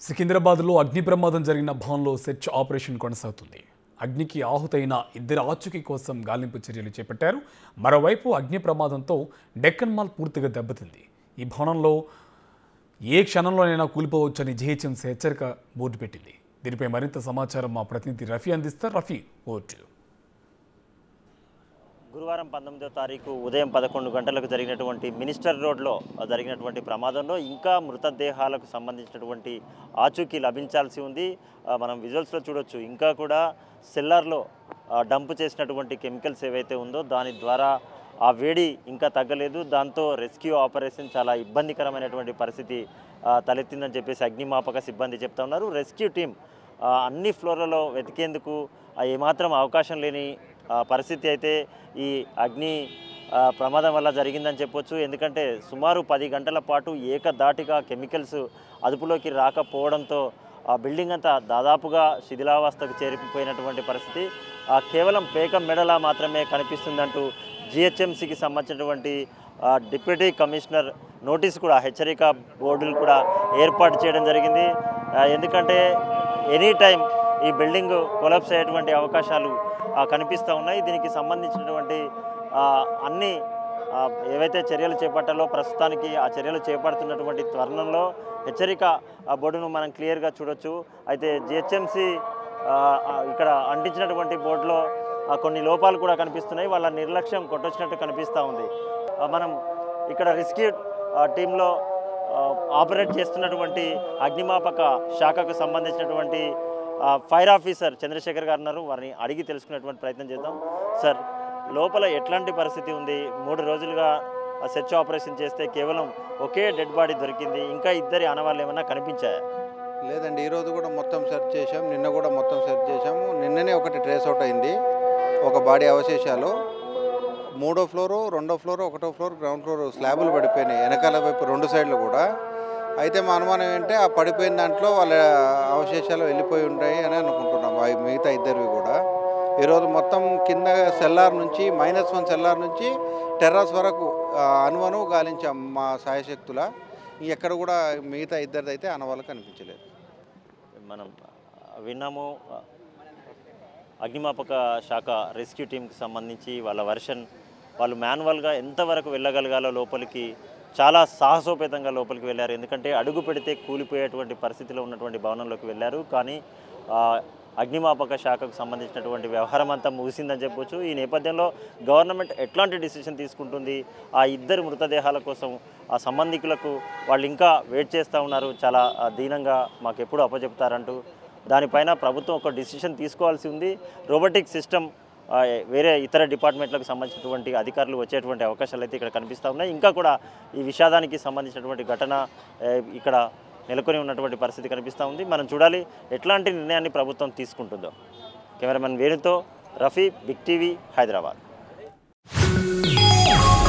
సికింద్రాబాద్లో అగ్ని ప్రమాదం జరిగిన భవన్లో సెర్చ్ ఆపరేషన్ కొనసాగుతుంది అగ్నికి ఆహుతైన ఇద్దరు ఆచూకీ కోసం గాలింపు చర్యలు చేపట్టారు మరోవైపు అగ్ని ప్రమాదంతో డెక్కన్ మాల్ పూర్తిగా దెబ్బతింది ఈ భవనంలో ఏ క్షణంలోనైనా కూలిపోవచ్చని జిహెచ్ఎంసీ హెచ్చరిక బోర్డు పెట్టింది దీనిపై మరింత సమాచారం మా ప్రతినిధి రఫీ అందిస్తారు రఫీ ఓటు గురువారం పంతొమ్మిదో తారీఖు ఉదయం పదకొండు గంటలకు జరిగినటువంటి మినిస్టర్ రోడ్లో జరిగినటువంటి ప్రమాదంలో ఇంకా మృతదేహాలకు సంబంధించినటువంటి ఆచూకీ లభించాల్సి ఉంది ఆ, మనం విజువల్స్లో చూడొచ్చు ఇంకా కూడా సెల్లార్లో డంప్ చేసినటువంటి కెమికల్స్ ఏవైతే ఉందో దాని ద్వారా ఆ వేడి ఇంకా తగ్గలేదు దాంతో రెస్క్యూ ఆపరేషన్ చాలా ఇబ్బందికరమైనటువంటి పరిస్థితి ఆ, తలెత్తిందని చెప్పేసి అగ్నిమాపక సిబ్బంది చెప్తా ఉన్నారు రెస్క్యూ టీం ఆ, అన్ని ఫ్లోర్లలో వెతికేందుకు ఆ, ఏమాత్రం అవకాశం లేని ఆ, పరిస్థితి అయితే ఈ అగ్ని ఆ, ప్రమాదం వల్ల జరిగిందని చెప్పొచ్చు ఎందుకంటే సుమారు పది గంటల పాటు ఏకధాటిగా కెమికల్స్ అదుపులోకి రాకపోవడంతో ఆ బిల్డింగ్ అంతా దాదాపుగా శిథిలావస్థకు చేరిపోయినటువంటి పరిస్థితి ఆ, కేవలం పేక మెడలా మాత్రమే కనిపిస్తుందంటూ జిహెచ్ఎంసీకి సంబంధించినటువంటి ఆ, డిప్యూటీ కమిషనర్ నోటీస్ కూడా హెచ్చరిక బోర్డులు కూడా ఏర్పాటు చేయడం జరిగింది ఆ, ఎందుకంటే ఎనీ టైం ఈ బిల్డింగ్ కొలాప్స్ అయ్యేటువంటి అవకాశాలు ఆ, కనిపిస్తూ ఉన్నాయి దీనికి సంబంధించినటువంటి ఆ, అన్ని ఆ, ఏవైతే చర్యలు చేపట్టాలో ప్రస్తుతానికి ఆ చర్యలు చేపడుతున్నటువంటి తరుణంలో హెచ్చరిక ఆ బోర్డును మనం క్లియర్గా చూడొచ్చు అయితే జిహెచ్ఎంసి ఇక్కడ అంటించినటువంటి బోర్డులో ఆ, కొన్ని లోపాలు కూడా కనిపిస్తున్నాయి వాళ్ళ నిర్లక్ష్యం కొట్టొచ్చినట్టు కనిపిస్తూ ఉంది ఆ, మనం ఇక్కడ రెస్క్యూ టీంలో ఆ, ఆపరేట్ చేస్తున్నటువంటి అగ్నిమాపక శాఖకు సంబంధించినటువంటి ఆ, ఫైర్ ఆఫీసర్ చంద్రశేఖర్ గారు ఉన్నారు వారిని అడిగి తెలుసుకునేటువంటి ప్రయత్నం చేద్దాం సార్ లోపల ఎట్లాంటి పరిస్థితి ఉంది మూడు రోజులుగా ఆ సెర్చ్ ఆపరేషన్ చేస్తే కేవలం ఒకే డెడ్ బాడీ దొరికింది ఇంకా ఇద్దరి ఆనవాళ్ళు ఏమైనా కనిపించాయా లేదండి ఈరోజు కూడా మొత్తం సెర్చ్ చేసాం నిన్న కూడా మొత్తం సెర్చ్ చేసాము నిన్ననే ఒకటి ట్రేస్ అవుట్ అయింది ఒక బాడీ అవశేషాలు మూడో ఫ్లోరు రెండో ఫ్లోర్ ఒకటో ఫ్లోర్ గ్రౌండ్ ఫ్లోర్ స్లాబులు పడిపోయినాయి వెనకాల వైపు రెండు సైడ్లు కూడా అయితే మా అనుమానం ఏంటంటే ఆ పడిపోయిన దాంట్లో వాళ్ళ అవశేషాలు వెళ్ళిపోయి ఉంటాయి అని అనుకుంటున్నాం ఆ మిగతా ఇద్దరివి కూడా ఈరోజు మొత్తం కింద సెల్లార్ నుంచి మైనస్ వన్ సెల్లార్ నుంచి టెర్రస్ వరకు ఆ, అనువను గాలించాం మా సాయశక్తుల ఎక్కడ కూడా మిగతా ఇద్దరిది అయితే అనవాళ్ళు కనిపించలేదు మనం విన్నాము అగ్నిమాపక శాఖ రెస్క్యూ టీంకి సంబంధించి వాళ్ళ వర్షన్ వాళ్ళు మాన్యువల్గా ఎంతవరకు వెళ్ళగలగాలో లోపలికి చాలా సాహసోపేతంగా లోపలికి వెళ్ళారు ఎందుకంటే అడుగు పెడితే కూలిపోయేటువంటి పరిస్థితిలో ఉన్నటువంటి భవనంలోకి వెళ్ళారు కానీ ఆ, అగ్నిమాపక శాఖకు సంబంధించినటువంటి వ్యవహారం అంతా ముగిసిందని చెప్పొచ్చు ఈ నేపథ్యంలో గవర్నమెంట్ ఎట్లాంటి డిసిషన్ తీసుకుంటుంది ఆ ఇద్దరు మృతదేహాల కోసం ఆ సంబంధికులకు వాళ్ళు ఇంకా వెయిట్ చేస్తూ ఉన్నారు చాలా ఆ, దీనంగా మాకు ఎప్పుడు అప్పచెప్తారంటూ దానిపైన ప్రభుత్వం ఒక డిసిషన్ తీసుకోవాల్సి ఉంది రోబోటిక్ సిస్టమ్ ఆ, వేరే ఇతర డిపార్ట్మెంట్లకు సంబంధించినటువంటి అధికారులు వచ్చేటువంటి అవకాశాలు అయితే ఇక్కడ కనిపిస్తూ ఉన్నాయి ఇంకా కూడా ఈ విషాదానికి సంబంధించినటువంటి ఘటన ఏ, ఇక్కడ నెలకొని ఉన్నటువంటి పరిస్థితి కనిపిస్తూ ఉంది మనం చూడాలి ఎట్లాంటి నిర్ణయాన్ని ప్రభుత్వం తీసుకుంటుందో కెమెరామెన్ వేణుతో రఫీ బిగ్ టీవీ హైదరాబాద్